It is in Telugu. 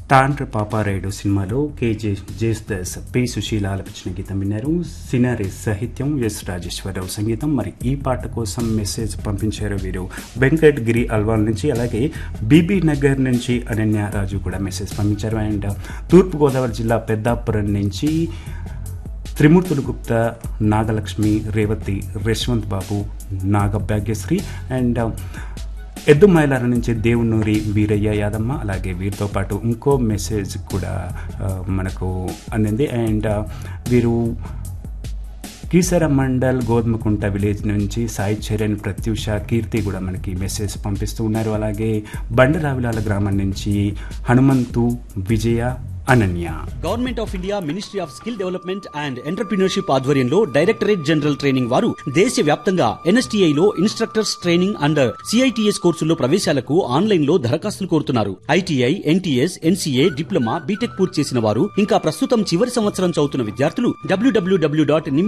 తాండ్ర పాపారాయుడు సినిమాలో K J Yesudas P Susheela ఆలపించిన గీతం విన్నారు సినారి సాహిత్యం ఎస్ రాజేశ్వరరావు సంగీతం మరి ఈ పాట కోసం మెసేజ్ పంపించారు వీరు వెంకట్ గిరి అల్వాల్ నుంచి అలాగే బీబీ నగర్ నుంచి అనన్య రాజు కూడా మెసేజ్ పంపించారు అండ్ తూర్పుగోదావరి జిల్లా పెద్దాపురం నుంచి త్రిమూర్తులు గుప్తా నాగలక్ష్మి రేవతి యశ్వంత్ బాబు నాగభాగ్యశ్రీ అండ్ ఎద్దు మైలార నుంచి దేవునూరి వీరయ్య యాదమ్మ అలాగే వీరితో పాటు ఇంకో మెసేజ్ కూడా ఆ, మనకు అందింది అండ్ ఆ, వీరు కీసర మండల్ గోధుమకుంట విలేజ్ నుంచి సాయి చరణ్ ప్రత్యూష కీర్తి కూడా మనకి మెసేజ్ పంపిస్తూ ఉన్నారు అలాగే బండరావిలాల గ్రామం నుంచి Hanumanthu Vijaya Ananya government of India ministry of skill development and entrepreneurship ఆధ్వర్యంలో డైరెక్టరేట్ జనరల్ ట్రైనింగ్ వారు దేశ వ్యాప్తంగా ఎన్ఎస్టీఐ లో ఇన్స్ట్రక్టర్స్ ట్రైనింగ్ అండ్ సిఐటిఎస్ కోర్సుల్లో ప్రవేశాలకు ఆన్లైన్ లో దరఖాస్తులు కోరుతున్నారు ITI NTS NCA diploma BTech పూర్తి చేసిన వారు ఇంకా ప్రస్తుతం చివరి సంవత్సరం చదువుతున్న విద్యార్థులు డబ్ల్యూడబ్ల్యూడబ్ల్యూ డాట్